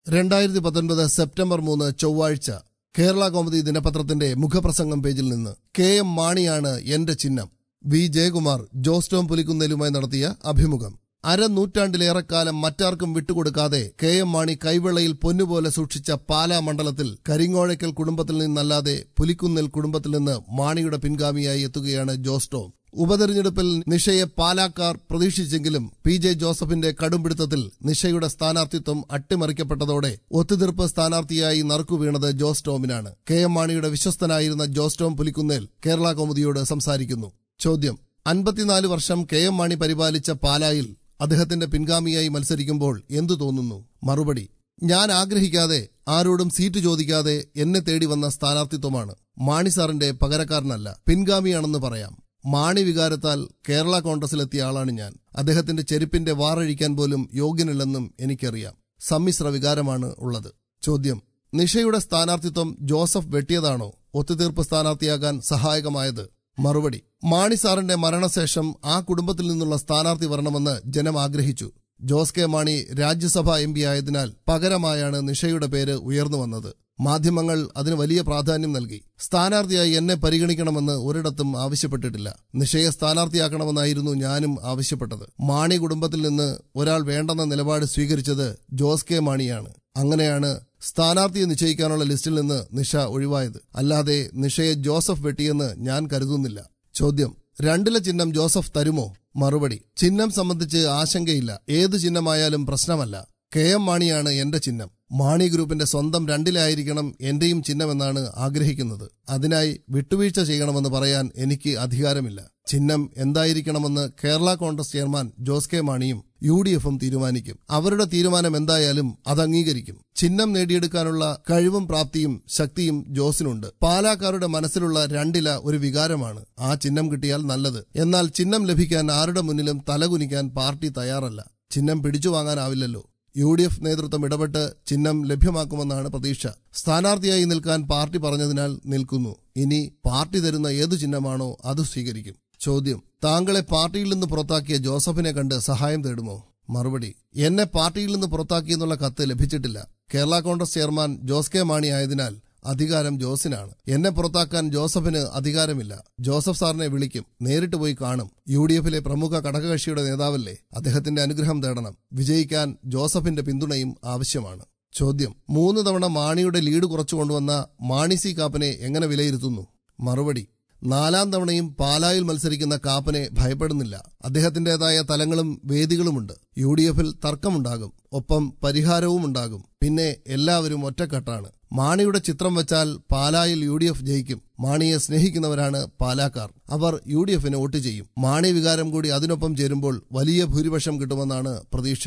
രണ്ടായിരത്തി പത്തൊൻപത് സെപ്റ്റംബർ മൂന്ന് ചൊവ്വാഴ്ച കേരള കൗമുദി ദിനപത്രത്തിന്റെ മുഖപ്രസംഗം പേജിൽ നിന്ന് കെ എം മാണിയാണ് എന്റെ ചിഹ്നം വി ജയകുമാർ ജോസ് ടോം പുലിക്കുന്നേലുമായി നടത്തിയ അഭിമുഖം അരനൂറ്റാണ്ടിലേറെക്കാലം മറ്റാർക്കും വിട്ടുകൊടുക്കാതെ കെ എം മാണി കൈവെള്ളയിൽ പൊന്നുപോലെ സൂക്ഷിച്ച പാലാ മണ്ഡലത്തിൽ കരിങ്ങോഴയ്ക്കൽ കുടുംബത്തിൽ നിന്നല്ലാതെ പുലിക്കുന്നേൽ കുടുംബത്തിൽ നിന്ന് മാണിയുടെ പിൻഗാമിയായി എത്തുകയാണ് ജോസ് ടോം ഉപതെരഞ്ഞെടുപ്പിൽ നിഷയെ പാലാക്കാർ പ്രതീക്ഷിച്ചെങ്കിലും പി ജെ ജോസഫിന്റെ കടുംപിടുത്തത്തിൽ നിഷയുടെ സ്ഥാനാർത്ഥിത്വം അട്ടിമറിക്കപ്പെട്ടതോടെ ഒത്തുതീർപ്പ് സ്ഥാനാർത്ഥിയായി നറുക്കു വീണത് ജോസ് ടോമിനാണ് കെ എം മാണിയുടെ വിശ്വസ്തനായിരുന്ന ജോസ് ടോം പുലിക്കുന്നേൽ കേരള കൗമുദിയോട് സംസാരിക്കുന്നു ചോദ്യം അൻപത്തിനാല് വർഷം കെ എം മാണി പരിപാലിച്ച പാലായിൽ അദ്ദേഹത്തിന്റെ പിൻഗാമിയായി മത്സരിക്കുമ്പോൾ എന്തു തോന്നുന്നു മറുപടി ഞാൻ ആഗ്രഹിക്കാതെ ആരോടും സീറ്റ് ചോദിക്കാതെ എന്നെ തേടി വന്ന സ്ഥാനാർത്ഥിത്വമാണ് മാണി സാറിന്റെ പകരക്കാരനല്ല പിൻഗാമിയാണെന്ന് പറയാം മാണി വികാരത്താൽ കേരള കോൺഗ്രസിലെത്തിയ ആളാണ് ഞാൻ അദ്ദേഹത്തിന്റെ ചെരുപ്പിന്റെ വാറഴിക്കാൻ പോലും യോഗ്യനല്ലെന്നും എനിക്കറിയാം സമ്മിശ്ര വികാരമാണ് ഉള്ളത് ചോദ്യം നിഷയുടെ സ്ഥാനാർത്ഥിത്വം ജോസഫ് വെട്ടിയതാണോ ഒത്തുതീർപ്പ് സ്ഥാനാർത്ഥിയാകാൻ സഹായകമായത് മറുപടി മാണി സാറിന്റെ മരണശേഷം ആ കുടുംബത്തിൽ നിന്നുള്ള സ്ഥാനാർത്ഥി വരണമെന്ന് ജനം ആഗ്രഹിച്ചു Jose K Mani Rajya Sabha M P ആയതിനാൽ പകരമായാണ് നിഷയുടെ പേര് ഉയർന്നു വന്നത് മാധ്യമങ്ങൾ അതിന് വലിയ പ്രാധാന്യം നൽകി സ്ഥാനാർത്ഥിയായി എന്നെ പരിഗണിക്കണമെന്ന് ഒരിടത്തും ആവശ്യപ്പെട്ടിട്ടില്ല നിഷയെ സ്ഥാനാർത്ഥിയാക്കണമെന്നായിരുന്നു ഞാനും ആവശ്യപ്പെട്ടത് മാണി കുടുംബത്തിൽ നിന്ന് ഒരാൾ വേണ്ടെന്ന നിലപാട് സ്വീകരിച്ചത് ജോസ് കെ മാണിയാണ് അങ്ങനെയാണ് സ്ഥാനാർത്ഥിയെ നിശ്ചയിക്കാനുള്ള ലിസ്റ്റിൽ നിന്ന് നിഷ ഒഴിവായത് അല്ലാതെ നിഷയെ ജോസഫ് വെട്ടിയെന്ന് ഞാൻ കരുതുന്നില്ല ചോദ്യം രണ്ടിലെ ചിഹ്നം ജോസഫ് തരുമോ മറുപടി ചിഹ്നം സംബന്ധിച്ച് ആശങ്കയില്ല ഏത് ചിഹ്നമായാലും പ്രശ്നമല്ല കെ എം മാണിയാണ് എന്റെ ചിഹ്നം മാണി ഗ്രൂപ്പിന്റെ സ്വന്തം രണ്ടിലായിരിക്കണം എന്റെയും ചിഹ്നമെന്നാണ് ആഗ്രഹിക്കുന്നത് അതിനായി വിട്ടുവീഴ്ച ചെയ്യണമെന്ന് പറയാൻ എനിക്ക് അധികാരമില്ല ചിഹ്നം എന്തായിരിക്കണമെന്ന് കേരള കോൺഗ്രസ് ചെയർമാൻ ജോസ് കെ മാണിയും യു ഡി എഫും തീരുമാനിക്കും അവരുടെ തീരുമാനം എന്തായാലും അത് അംഗീകരിക്കും ചിഹ്നം നേടിയെടുക്കാനുള്ള കഴിവും പ്രാപ്തിയും ശക്തിയും ജോസിനുണ്ട് പാലാക്കാരുടെ മനസ്സിലുള്ള രണ്ടില ഒരു വികാരമാണ് ആ ചിഹ്നം കിട്ടിയാൽ നല്ലത് എന്നാൽ ചിഹ്നം ലഭിക്കാൻ ആരുടെ മുന്നിലും തലകുനിക്കാൻ പാർട്ടി തയ്യാറല്ല ചിഹ്നം പിടിച്ചു വാങ്ങാനാവില്ലല്ലോ യു ഡി എഫ് നേതൃത്വം ഇടപെട്ട് ചിഹ്നം ലഭ്യമാക്കുമെന്നാണ് പ്രതീക്ഷ സ്ഥാനാർത്ഥിയായി നിൽക്കാൻ പാർട്ടി പറഞ്ഞതിനാൽ നിൽക്കുന്നു ഇനി പാർട്ടി തരുന്ന ഏതു ചിഹ്നമാണോ അത് സ്വീകരിക്കും ചോദ്യം താങ്കളെ പാർട്ടിയിൽ നിന്ന് പുറത്താക്കിയ ജോസഫിനെ കണ്ട് സഹായം തേടുമോ മറുപടി എന്നെ പാർട്ടിയിൽ നിന്ന് പുറത്താക്കിയെന്നുള്ള കത്ത് ലഭിച്ചിട്ടില്ല കേരള കോൺഗ്രസ് ചെയർമാൻ ജോസ് കെ മാണി ആയതിനാൽ അധികാരം ജോസിനാണ് എന്നെ പുറത്താക്കാൻ ജോസഫിന് അധികാരമില്ല ജോസഫ് സാറിനെ വിളിക്കും നേരിട്ട് പോയി കാണും യു ഡി എഫിലെ പ്രമുഖ ഘടകകക്ഷിയുടെ നേതാവല്ലേ അദ്ദേഹത്തിന്റെ അനുഗ്രഹം തേടണം വിജയിക്കാൻ ജോസഫിന്റെ പിന്തുണയും ആവശ്യമാണ് ചോദ്യം മൂന്ന് തവണ മാണിയുടെ ലീഡ് കുറച്ചു കൊണ്ടുവന്ന മാണി സി കാപ്പനെ എങ്ങനെ വിലയിരുത്തുന്നു മറുപടി നാലാം തവണയും പാലായിൽ മത്സരിക്കുന്ന കാപ്പനെ ഭയപ്പെടുന്നില്ല അദ്ദേഹത്തിന്റേതായ തലങ്ങളും വേദികളുമുണ്ട് യു ഡി എഫിൽ തർക്കമുണ്ടാകും ഒപ്പം പരിഹാരവും ഉണ്ടാകും പിന്നെ എല്ലാവരും ഒറ്റക്കെട്ടാണ് മാണിയുടെ ചിത്രം വെച്ചാൽ പാലായിൽ യു ഡി എഫ് ജയിക്കും മാണിയെ സ്നേഹിക്കുന്നവരാണ് പാലാക്കാർ അവർ യു ഡി എഫിന് വോട്ട് ചെയ്യും മാണി വികാരം കൂടി അതിനൊപ്പം ചേരുമ്പോൾ വലിയ ഭൂരിപക്ഷം കിട്ടുമെന്നാണ് പ്രതീക്ഷ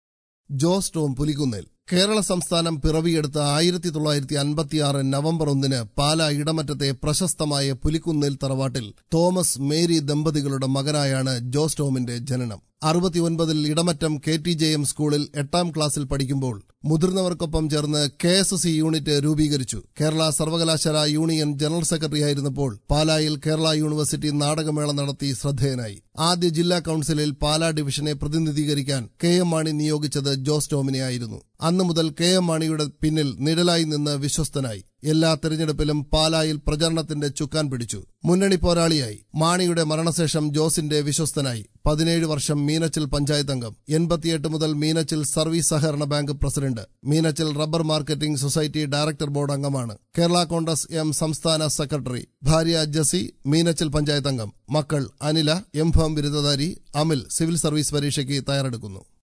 ജോസ് ടോം പുലിക്കുന്നേൽ കേരള സംസ്ഥാനം പിറവിയെടുത്ത ആയിരത്തി തൊള്ളായിരത്തി അൻപത്തിയാറ് നവംബർ ഒന്നിന് പാല ഇടമറ്റത്തെ പ്രശസ്തമായ പുലിക്കുന്നേൽ തറവാട്ടിൽ തോമസ് മേരി ദമ്പതികളുടെ മകനായാണ് ജോസ് ടോമിന്റെ ജനനം അറുപത്തിയൊൻപതിൽ Idamattam K T J M സ്കൂളിൽ എട്ടാം ക്ലാസ്സിൽ പഠിക്കുമ്പോൾ മുതിർന്നവർക്കൊപ്പം ചേർന്ന് കെ എസ് സി യൂണിറ്റ് രൂപീകരിച്ചു കേരള സർവകലാശാല യൂണിയൻ ജനറൽ സെക്രട്ടറി ആയിരുന്നപ്പോൾ പാലായിൽ കേരള യൂണിവേഴ്സിറ്റി നാടകമേള നടത്തി ശ്രദ്ധേയനായി ആദ്യ ജില്ലാ കൌൺസിലിൽ പാലാ ഡിവിഷനെ പ്രതിനിധീകരിക്കാൻ കെ എം മാണി നിയോഗിച്ചത് ജോസ് ടോമിനെ ആയിരുന്നു അന്നു മുതൽ കെ എം മാണിയുടെ പിന്നിൽ നിഴലായി നിന്ന് വിശ്വസ്തനായി എല്ലാ തെരഞ്ഞെടുപ്പിലും പാലായിൽ പ്രചരണത്തിന്റെ ചുക്കാൻ പിടിച്ചു മുന്നണി പോരാളിയായി മാണിയുടെ മരണശേഷം ജോസിന്റെ വിശ്വസ്തനായി പതിനേഴ് വർഷം മീനച്ചിൽ പഞ്ചായത്ത് അംഗം എൺപത്തിയെട്ട് മുതൽ മീനച്ചിൽ സർവീസ് സഹകരണ bank president Meenachil rubber marketing society director board അംഗമാണ് കേരള കോൺഗ്രസ് എം സംസ്ഥാന സെക്രട്ടറി ഭാര്യ ജസി മീനച്ചിൽ പഞ്ചായത്ത് അംഗം മക്കൾ അനില എം ഫാം ബിരുദധാരി അമിൽ സിവിൽ സർവീസ് പരീക്ഷയ്ക്ക് തയ്യാറെടുക്കുന്നു